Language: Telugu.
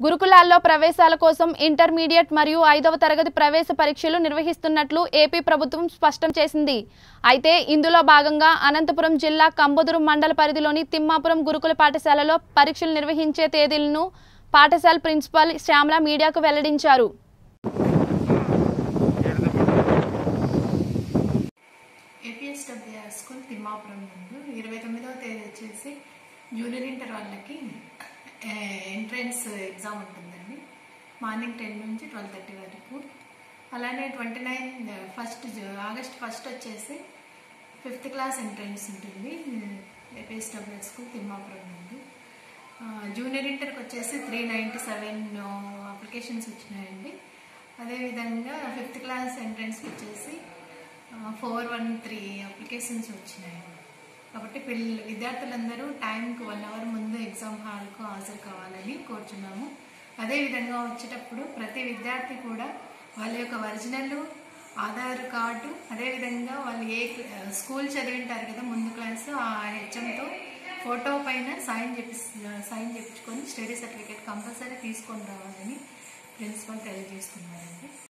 గురుకులాల్లో ప్రవేశాల కోసం ఇంటర్మీడియట్ మరియు ఐదవ తరగతి ప్రవేశ పరీక్షలు నిర్వహిస్తున్నట్లు ఏపీ ప్రభుత్వం స్పష్టం చేసింది అయితే ఇందులో భాగంగా అనంతపురం జిల్లా కంబదురు మండల పరిధిలోని తిమ్మాపురం గురుకుల పాఠశాలలో పరీక్షలు నిర్వహించే తేదీలను పాఠశాల ప్రిన్సిపాల్ శ్యామల మీడియాకు వెల్లడించారు ఏపీఎస్డబ్ల్యూఆర్ స్కూల్ తిమ్మాపురం నందు ఇరవై తొమ్మిదవ తేదీ వచ్చేసి జూనియర్ ఇంటర్ వాళ్ళకి ఎంట్రన్స్ ఎగ్జామ్ ఉంటుందండి మార్నింగ్ టెన్ నుంచి ట్వెల్వ్ థర్టీ వరకు అలానే twenty nine first August first వచ్చేసి ఫిఫ్త్ క్లాస్ ఎంట్రన్స్ ఉంటుంది ఏపీఎస్డబ్ల్యూఆర్ స్కూల్ తిమ్మాపురం నందు ఆ, జూనియర్ ఇంటర్కి వచ్చేసి త్రీ నైంటీ సెవెన్ అప్లికేషన్స్ వచ్చినాయండి అదేవిధంగా ఫిఫ్త్ క్లాస్ ఎంట్రన్స్కి వచ్చేసి ఫోర్ వన్ త్రీ అప్లికేషన్స్ వచ్చినాయి కాబట్టి పిల్ల విద్యార్థులందరూ టైంకి వన్ అవర్ ముందు ఎగ్జామ్ హాల్కు హాజరు కావాలని కోరుచున్నాము అదేవిధంగా వచ్చేటప్పుడు ప్రతి విద్యార్థి కూడా వాళ్ళ యొక్క ఒరిజినల్ ఆధార్ కార్డు అదేవిధంగా వాళ్ళు ఏ క్ల- స్కూల్ చదివింటారు కదా ముందు క్లాస్ ఆ హెచ్ఎంతో ఫోటో పైన సైన్ చెప్పి సైన్ చేయించుకొని స్టడీ సర్టిఫికేట్ కంపల్సరీ తీసుకొని రావాలని ప్రిన్సిపల్ తెలియజేస్తున్నారండి